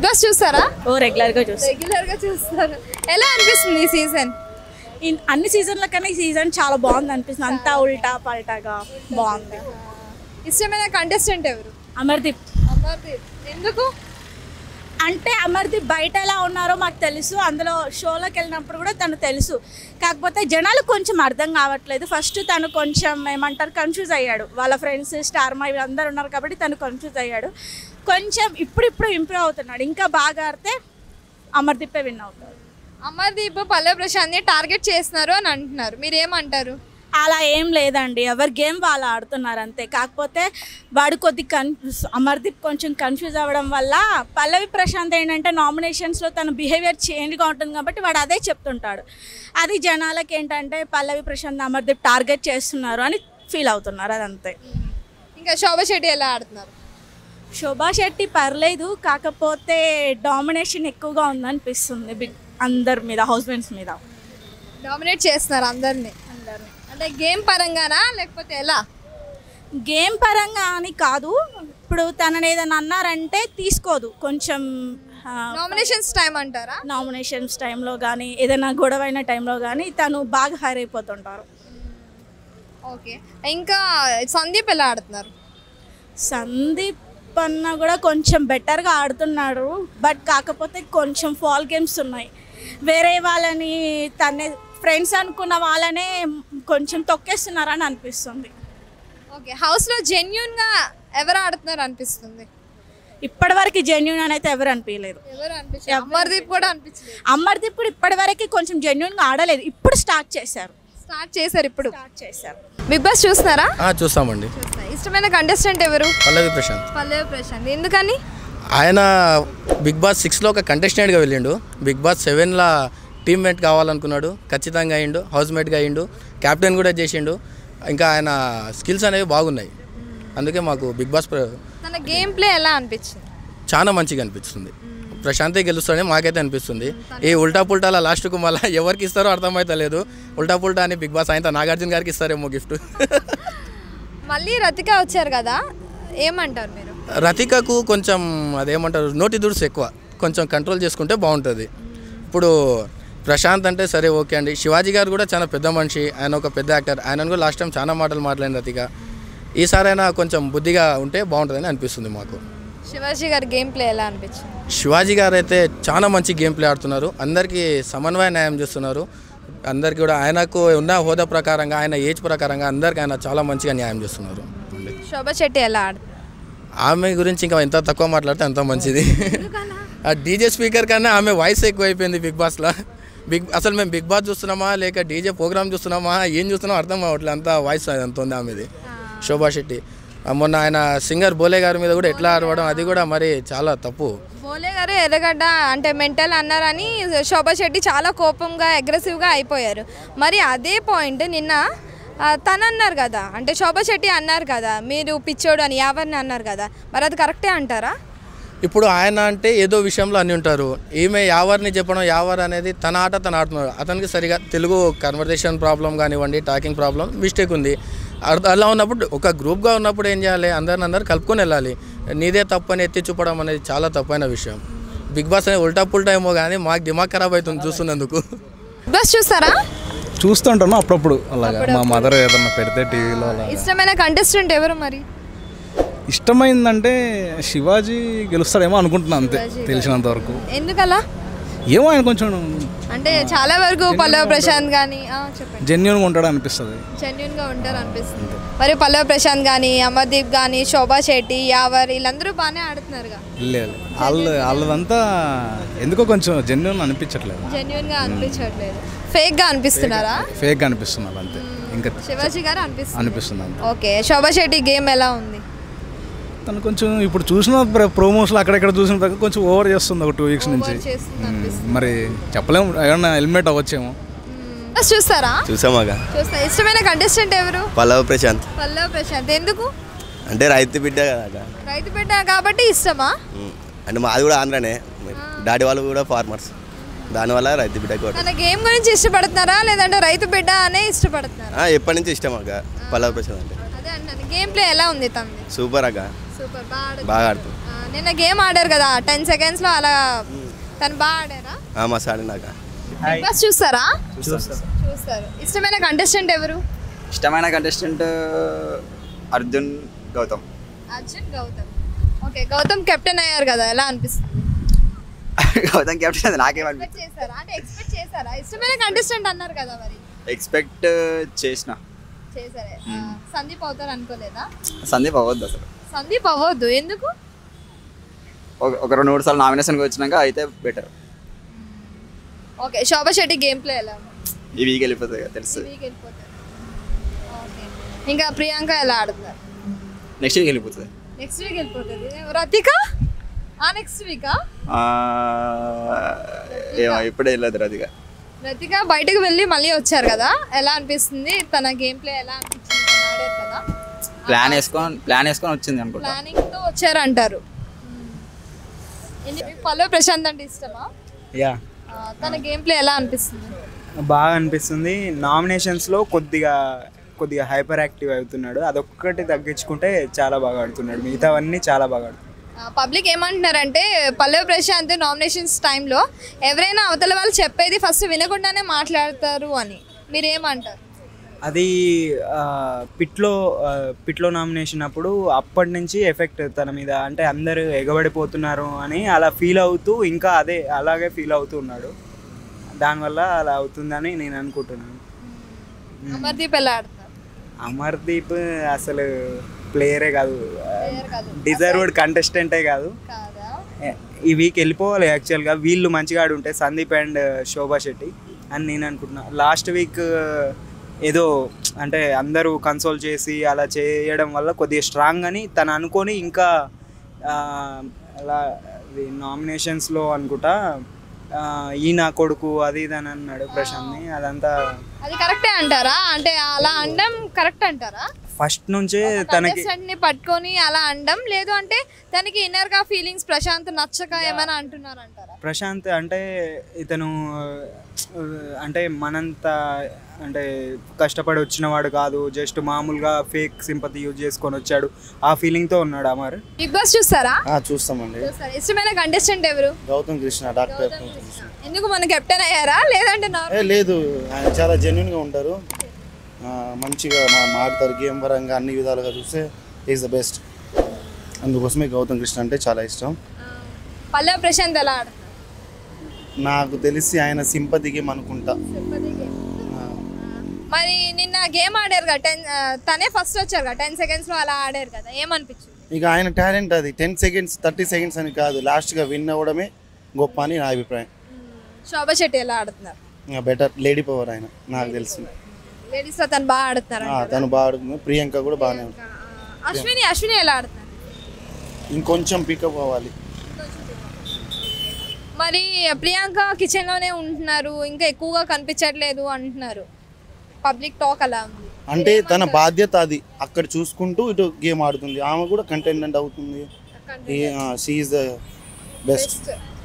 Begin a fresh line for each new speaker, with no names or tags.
Boss చూస్తారా
ఓ రెగ్యులర్గా చూస్తాం
రెగ్యులర్ గా చూస్తారు ఎలా అనిపిస్తుంది ఈ సీజన్
ఇన్- అన్ని సీజన్ల కన్నా ఈ సీజన్ చాలా బాగుంది అనిపిస్తుంది అంతా ఉల్టా పల్టాగా బాగుంది
ఇష్టమైన కంటెస్టెంట్ ఎవరు
అమర్దీప్
అమర్దీప్ ఎందుకు
అంటే అమర్దీప్ బయట ఎలా ఉన్నారో మాకు తెలుసు అందులో షోలోకి వెళ్ళినప్పుడు కూడా తను తెలుసు కాకపోతే జనాలు కొంచెం అర్థం కావట్లేదు ఫస్ట్ తను కొంచెం ఏమంటారు కన్ఫ్యూజ్ అయ్యాడు వాళ్ళ ఫ్రెండ్స్ స్టార్ మా అందరు ఉన్నారు కాబట్టి తను కన్ఫ్యూజ్ అయ్యాడు కొంచెం ఇప్పుడిప్పుడు ఇంప్రూవ్ అవుతున్నాడు ఇంకా బాగా ఆడితే అమర్దీపే విన్ అవుతాడు
అమర్దీప్ పల్లె ప్రశాంత్ని టార్గెట్ చేస్తున్నారు అని అంటున్నారు మీరు ఏమంటారు
అలా ఏం లేదండి ఎవరి గేమ్ వాళ్ళు ఆడుతున్నారు అంతే కాకపోతే వాడు కొద్ది కన్ అమర్దీప్ కొంచెం కన్ఫ్యూజ్ అవ్వడం వల్ల పల్లవి ప్రశాంత్ ఏంటంటే నామినేషన్స్లో తన బిహేవియర్ చేంజ్గా ఉంటుంది కాబట్టి వాడు అదే చెప్తుంటాడు అది జనాలకి ఏంటంటే పల్లవి ప్రశాంత్ అమర్దీప్ టార్గెట్ చేస్తున్నారు అని ఫీల్ అవుతున్నారు అదంతే
ఇంకా శోభా శెట్టి ఎలా ఆడుతున్నారు
శోభా శెట్టి పర్లేదు కాకపోతే డామినేషన్ ఎక్కువగా ఉందనిపిస్తుంది బిగ్ అందరి మీద హౌస్బెండ్స్ మీద
డామినేట్ చేస్తున్నారు అందరినీ అందరినీ అంటే గేమ్ పరంగానా లేకపోతే ఎలా
గేమ్ పరంగా అని కాదు ఇప్పుడు తనని ఏదైనా అన్నారంటే తీసుకోదు కొంచెం
నామినేషన్స్ టైం అంటారా
నామినేషన్స్ టైంలో కానీ ఏదైనా గొడవ అయిన టైంలో కానీ తను బాగా హైర్ అయిపోతుంటారు
ఓకే ఇంకా సందీప్ ఎలా ఆడుతున్నారు
సందీప్ అన్న కూడా కొంచెం బెటర్గా ఆడుతున్నాడు బట్ కాకపోతే కొంచెం ఫాల్ గేమ్స్ ఉన్నాయి వేరే వాళ్ళని తనే ఫ్రెండ్స్ అనుకున్న వాళ్ళనే కొంచెం తొక్కేస్తున్నారని అనిపిస్తుంది
ఓకే హౌస్లో జెన్యున్గా ఎవరు ఆడుతున్నారు అనిపిస్తుంది
ఇప్పటివరకు జెన్యున్ అని అయితే ఎవరు అనిపించలేదు
ఎవరు అనిపించారు అమర్దీప్ కూడా అనిపించలేదు
అమర్దీప్ కూడా ఇప్పటివరకు కొంచెం జెన్యున్గా ఆడలేదు ఇప్పుడు స్టార్ట్ చేశారు
స్టార్ట్ చేశారు ఇప్పుడు
స్టార్ట్ చేశారు
బిగ్ బాస్ చూస్తున్నారా
ఆ, చూస్తామండి
చూస్తా. ఇష్టమైన కంటెస్టెంట్ ఎవరు
పల్లవి ప్రశాంత్
పల్లవి ప్రశాంత్ ఎందుకని
ఆయన బిగ్ బాస్ సిక్స్లో ఒక కంటెస్టెంట్గా వెళ్ళిండు బిగ్ బాస్ సెవెన్లో టీమ్మేట్ కావాలనుకున్నాడు ఖచ్చితంగా అయిండు హౌస్ మేట్గా అయిండు కెప్టెన్ కూడా చేసిండు ఇంకా ఆయన స్కిల్స్ అనేవి బాగున్నాయి అందుకే మాకు బిగ్ బాస్ ప్ర-
తన గేమ్ ప్లే ఎలా అనిపించింది
చాలా మంచిగా అనిపిస్తుంది ప్రశాంతే గెలుస్తాడని మాకైతే అనిపిస్తుంది ఈ ఉల్టా పుల్టాల లాస్ట్కు మళ్ళీ ఎవరికి ఇస్తారో అర్థమైతే లేదు ఉల్టా పుల్టా అని బిగ్ బాస్ ఆయన నాగార్జున గారికి ఇస్తారేమో గిఫ్ట్
మళ్ళీ రతిక వచ్చారు కదా ఏమంటారు మీరు
రతికకు కొంచెం అదేమంటారు నోటి దుడుసు ఎక్కువ కొంచెం కంట్రోల్ చేసుకుంటే బాగుంటుంది ఇప్పుడు ప్రశాంత్ అంటే సరే ఓకే అండి శివాజీ గారు కూడా చాలా పెద్ద మనిషి ఆయన ఒక పెద్ద యాక్టర్ ఆయన కూడా లాస్ట్ టైం చాలా మాటలు మాట్లాడిన రతిక ఈసారైనా కొంచెం బుద్ధిగా ఉంటే బాగుంటుందని అనిపిస్తుంది మాకు
శివాజీ గారి గేమ్ ప్లే ఎలా అనిపించింది
శివాజీ గారు అయితే చాలా మంచి గేమ్ ప్లే ఆడుతున్నారు అందరికీ సమన్వయ న్యాయం చేస్తున్నారు అందరికీ కూడా ఆయనకు ఉన్న హోదా ప్రకారంగా ఆయన ఏజ్ ప్రకారంగా అందరికీ ఆయన చాలా మంచిగా న్యాయం చేస్తున్నారు
శోభా శెట్టి ఎలా ఆడుతున్నారు
ఆమె గురించి ఇంకా ఎంత తక్కువ మాట్లాడితే అంత మంచిది ఆ డీజే స్పీకర్ కన్నా ఆమె వాయిస్ ఎక్కువ అయిపోయింది బిగ్ బాస్లో బిగ్ అసలు మేము బిగ్ బాస్ చూస్తున్నామా లేక డీజే ప్రోగ్రామ్ చూస్తున్నామా ఏం చూస్తున్నామో అర్థం కావట్లేదు అంత వాయిస్ అంత ఉంది ఆమెది శోభా శెట్టి ఆ మొన్న ఆయన సింగర్ బోలే గారి మీద కూడా ఎట్లా ఆడవడం అది కూడా మరి చాలా తప్పు
బోలే గారు ఎర్రగడ్డ అంటే మెంటల్ అన్నారని శోభా శెట్టి చాలా కోపంగా అగ్రెసివ్గా అయిపోయారు మరి అదే పాయింట్ నిన్న ఆ, తను అన్నారు కదా అంటే శోభా శెట్టి అన్నారు కదా మీరు పిచ్చోడు అని ఎవరిని అన్నారు కదా మరి అది కరెక్టే అంటారా
ఇప్పుడు ఆయన అంటే ఏదో విషయంలో అన్ని ఉంటారు ఈమె యావర్ని చెప్పడం యావర్ అనేది తన ఆట తన ఆడుతున్నారు అతనికి సరిగా తెలుగు కన్వర్జేషన్ ప్రాబ్లం కానివ్వండి టాకింగ్ ప్రాబ్లం మిస్టేక్ ఉంది అర్థ- అలా ఉన్నప్పుడు ఒక గ్రూప్గా ఉన్నప్పుడు ఏం చేయాలి అందరిని అందరు కలుపుకొని వెళ్ళాలి నీదే తప్పు అని ఎత్తి చూపడం అనేది చాలా తప్పైన విషయం బిగ్ బాస్ అనేది ఉల్టా పుల్టా ఏమో కానీ మాకు దిమాగ్ ఖరాబ్ అవుతుంది చూస్తున్నందుకు
బస్ చూస్తారా
చూస్తుంటాను అప్పుడప్పుడు అలాగా మా మదర్ ఏదన్నా పెడితే టీవీలో అలా
ఇష్టమైన కంటెస్టెంట్ ఎవరు మరి
ఇష్టమైందంటే శివాజీ గెలుస్తాడేమో అనుకుంటున్నాను అంతే తెలిసినంత వరకు
ఎందుకలా
ఏమో ఆయన కొంచెం
అంటే చాలా వరకు పల్లవ ప్రశాంత్ కానీ చెప్పండి
జెన్యున్గా ఉంటాడు అనిపిస్తుంది
జెన్యున్ గా ఉంటారు అనిపిస్తుంది మరి పల్లవ ప్రశాంత్ కానీ అమర్దీప్ కానీ శోభా శెట్టి యావర్ వీళ్ళందరూ బాగానే ఆడుతున్నారుగా
లేదు వాళ్ళు వాళ్ళదంతా ఎందుకో కొంచెం జెన్యున్ అనిపించట్లేదు
జెన్యున్ గా అనిపించట్లేదు ఫేక్ గా అనిపిస్తున్నారా
ఫేక్ అనిపిస్తున్నారు అంతే ఇంకా
శివాజీ గారు అనిపిస్తుంది
అనిపిస్తుంది అంతే
ఓకే శోభా శెట్టి గేమ్ ఎలా ఉంది
తను కొంచెం ఇప్పుడు చూసిన ప్రోమోస్లో అక్కడెక్కడ చూసిన ప్రకారం కొంచెం ఓవర్ చేస్తుంది ఒక టూ వీక్స్ నుంచి
చేస్తుంది
మ్మ్. మరి చెప్పలేము ఏమన్నా హెల్మెట్ అవ్వచ్చేమో
బస్ చూస్తారా
చూసామాగా
చూస్తా ఇష్టమైన కంటెస్టెంట్ ఎవరు
పల్లవ ప్రశాంత్
పల్లవ ప్రశాంత్ ఎందుకు
అంటే రైతు బిడ్డ కదా
రైతు బిడ్డ కాబట్టి ఇష్టమా
ఉమ్. అంటే మాది కూడా ఆంధ్రనే డాడీ వాళ్ళు కూడా ఫార్మర్స్ దానివల్ల రైతు బిడ్డ కూడా
తన గేమ్ గురించి ఇష్టపడుతున్నారా లేదంటే రైతు బిడ్డ అనే ఇష్టపడుతున్నారా
ఆ, ఎప్పటి నుంచి ఇష్టం అక్క పల్లవ ప్రశాంత్ అంటే
అదే అంటాను గేమ్ ప్లే ఎలా ఉంది తనది
సూపర్ అక్క
సూపర్ బాగా
బాగా ఆడుతుంది
నిన్న గేమ్ ఆడారు కదా టెన్ సెకండ్స్ లో అలా తను బాగా ఆడారా
ఆ, మస్తు ఆడినాక
బిగ్ బాస్ చూస్తారా
చూస్తాం
చూస్తారు ఇష్టమైన కంటెస్టెంట్ ఎవరు
ఇష్టమైన contestant Arjun Gautam
Arjun Gautam okay Gautam captain అయ్యారు కదా ఎలా అనిపిస్తుంది
గౌతమ్ కెప్టెన్ అది నాకేమనిపి
ఎక్స్పెక్ట్ చేశారా అంటే ఎక్స్పెక్ట్ చేశారా ఇష్టమైన కంటెస్టెంట్ అన్నారు కదా మరి
ఎక్స్పెక్ట్ చేసిన
చేశారే ఆ, సందీప్ అవుతారు అనుకోలేదా
సందీప్ అవ్వద్దు అసలు
సందీప్ అవ్వద్దు ఎందుకు
ఒక ఒక రెండు మూడు సార్లు నామినేషన్కి వచ్చినాక అయితే better
okay Shobha Shetty game play ఎలా ఉంది?
ఈ వీక్ వెళ్ళిపోతుంది కదా తెలుసు
ఈ week వెళ్ళిపోతారు ఓకే ఇంకా ప్రియాంక ఎలా ఆడుతున్నారు
నెక్స్ట్ వీక్ వెళ్ళిపోతుంది
నెక్స్ట్ వీక్ వెళ్ళిపోతుంది రతిక ఆ నెక్స్ట్ వీకా
ఆ, ఏమో ఇప్పుడే వెళ్ళదు అది
రతిక బయటకు వెళ్ళి మళ్ళీ వచ్చారు కదా ఎలా అనిపిస్తుంది తన గేమ్ ప్లే ఎలా అనిపించింది తను ఆడారు కదా
ప్లాన్ వేసుకొని ప్లాన్ వేసుకొని వచ్చింది అనుకుంటా
ప్లానింగ్ తో వచ్చారు అంటారు పల్లవి ప్రశాంత్ అంటే ఇష్టమా
యా
ఆ, తన గేమ్ ప్లే ఎలా అనిపిస్తుంది
బాగా అనిపిస్తుంది నామినేషన్స్లో కొద్దిగా కొద్దిగా హైపర్ యాక్టివ్ అవుతున్నాడు అదొక్కటి తగ్గించుకుంటే చాలా బాగా ఆడుతున్నాడు మిగతావన్నీ చాలా బాగా ఆడుతున్నాడు
పబ్లిక్ ఏమంటున్నారంటే పల్లవి ప్రశాంత్ నామినేషన్స్ టైంలో ఎవరైనా అవతల వాళ్ళు చెప్పేది ఫస్ట్ వినకుండానే మాట్లాడతారు అని మీరేమంటారు
అది ఆ, పిట్లో ఆ, పిట్లో నామినేషన్ అప్పుడు అప్పటి నుంచి ఎఫెక్ట్ తన మీద అంటే అందరూ ఎగబడిపోతున్నారు అని అలా ఫీల్ అవుతూ ఇంకా అదే అలాగే ఫీల్ అవుతూ ఉన్నాడు దానివల్ల అలా అవుతుందని నేను అనుకుంటున్నాను
అమర్దీప్ ఎలా ఆడుతున్నారు
అమర్దీప్ అసలు ప్లేయరే కాదు
Player కాదు.
డిజర్వ్డ్ కంటెస్టెంటే కాదు
కాదా
ఈ వీక్ వెళ్ళిపోవాలి యాక్చువల్గా వీళ్ళు మంచిగా ఆడి ఉంటే సందీప్ అండ్ శోభా శెట్టి అని నేను అనుకుంటున్నా లాస్ట్ వీక్ ఏదో అంటే అందరూ కన్సోల్ చేసి అలా చేయడం వల్ల కొద్దిగా స్ట్రాంగ్ అని తను అనుకొని ఇంకా ఆ, అలా నామినేషన్స్లో అనుకుంటా ఆ, ఈ నా కొడుకు అది ఇది అని అన్నాడు ప్రశాంత్ని అదంతా
అది కరెక్టే అంటారా అంటే అలా అనడం కరెక్ట్ అంటారా
ఫస్ట్ నుంచే తనకి
contestant ని పట్టుకొని అలా అనడం లేదు అంటే తనకి ఇన్నర్ గా ఫీలింగ్స్ ప్రశాంత్ నచ్చక ఏమైనా అంటున్నారు అంటారా
ప్రశాంత్ అంటే ఇతను ఆ, అంటే మనంత అంటే కష్టపడి వచ్చినవాడు కాదు జస్ట్ మామూలుగా ఫేక్ సింపతి యూజ్ చేసుకొని వచ్చాడు ఆ ఫీలింగ్తో ఉన్నాడు అమర్
బిగ్ బాస్ చూస్తారా
ఆ, చూస్తామండి
చూస్తారా ఇష్టమైన కంటెస్టెంట్ ఎవరు
గౌతమ్ కృష్ణ డాక్టర్
ఎందుకు మన కెప్టెన్ అయ్యారా లేదంటే
ఏ
నార్మల్
లేదు ఆయన చాలా జెన్యున్గా ఉంటారు ఆ, మంచిగా మా మాడతారు గేమ్ పరంగా అన్ని విధాలుగా చూస్తే ఈజ్ ద బెస్ట్ అందుకోసమే గౌతమ్ కృష్ణ అంటే చాలా ఇష్టం
పల్లవి ప్రశాంత్ ఎలా ఆడుతున్నారు
నాకు తెలిసి ఆయన సింపతి గేమ్ అనుకుంటా ఆ,
మరి నిన్న గేమ్ ఆడారు కదా టెన్ తనే ఫస్ట్ వచ్చారు కదా టెన్ సెకండ్స్ లో అలా ఆడారు కదా ఏమనిపించింది
ఇక ఆయన టాలెంట్ అది టెన్ సెకండ్స్ థర్టీ సెకండ్స్ అని కాదు లాస్ట్గా విన్ అవ్వడమే గొప్ప అని నా అభిప్రాయం
శోభా శెట్టి ఎలా ఆడుతున్నారు
ఇంకా బెటర్ లేడీ పవర్ ఆయన నాకు తెలిసి
లేడీస్ తో తను బాగా ఆడుతున్నారు
ఆ, తను బాగా ఆడుతుంది ప్రియాంక కూడా బాగానే ఉంది
అశ్విని అశ్విని ఎలా ఆడుతున్నారు
ఇంకొంచెం పికప్ అవ్వాలి
మరి ప్రియాంక కిచెన్ లోనే ఉంటున్నారు ఇంకా ఎక్కువగా కనిపించట్లేదు అంటున్నారు పబ్లిక్ టాక్ అలా ఉంది
అంటే తన బాధ్యత అది అక్కడ చూసుకుంటూ ఇటు గేమ్ ఆడుతుంది ఆమె కూడా కంటెండెంట్ అవుతుంది షీఈ్ ద బెస్ట్